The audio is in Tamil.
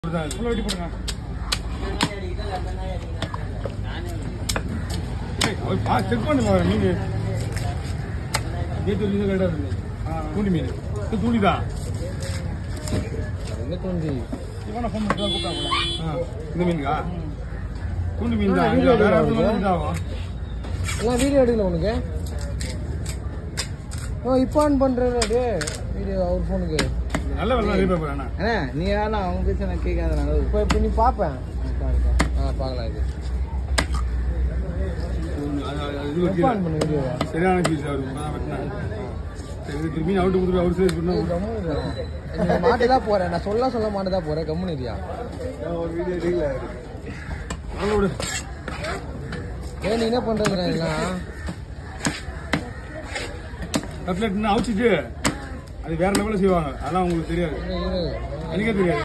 ஃபுல்லாக வெட்டி போடுங்க ஏய், அவர் பா செக் பண்ணுங்க மீன் நேற்று மீன் கரெக்டாக இருந்தது தூண்டி மீன் இது தூண்டி தான் எங்க தோண்டி இவனை ஃபோன் பண்ணி தான் கூப்பிட்டாங்க ஆ இந்த மீனுக்கா தூண்டி மீன் தான் ஆ, அங்கே வீடியோ வேற எடுக்கவா இடத்துல வந்து ஆகும் எல்லாம் வீடியோ எடுக்கல உனக்கு ஓ இப்போ ஆன் பண்றேன் டே வீடியோ அவர் ஃபோனுக்கு நல்ல வெள்ளம் நிறைய பேர் போகிறேன் அண்ணா நீ வேணாம் அவங்க பேச நான் கேட்காத இப்போ இப்போ நீ பார்ப்பேன் ஆ பார்க்கலாம் இது இது எப்போ ஆன் வைக்கல பண்ண வீடியோவை சரியான பீஸ் அவர் இப்பதான் வெட்டினாரு. சரி இது திரும்பி அவுட்டு கொடுத்து அவர் சரி பண்ண நீ மாட்டுதான் போறேன் நான் சொல்ல சொல்ல மாட்டுதான் போறேன் கம்முன்னு இருக்கியா நல்ல விடு ஏன் நீ என்ன பண்றதுடா இதெல்லாம் கட்லெட் அவிச்சிட்டு அது வேற லெவலில் செய்வாங்க அதெல்லாம் உங்களுக்கு தெரியாது இரு, இரு. எனக்கே தெரியாது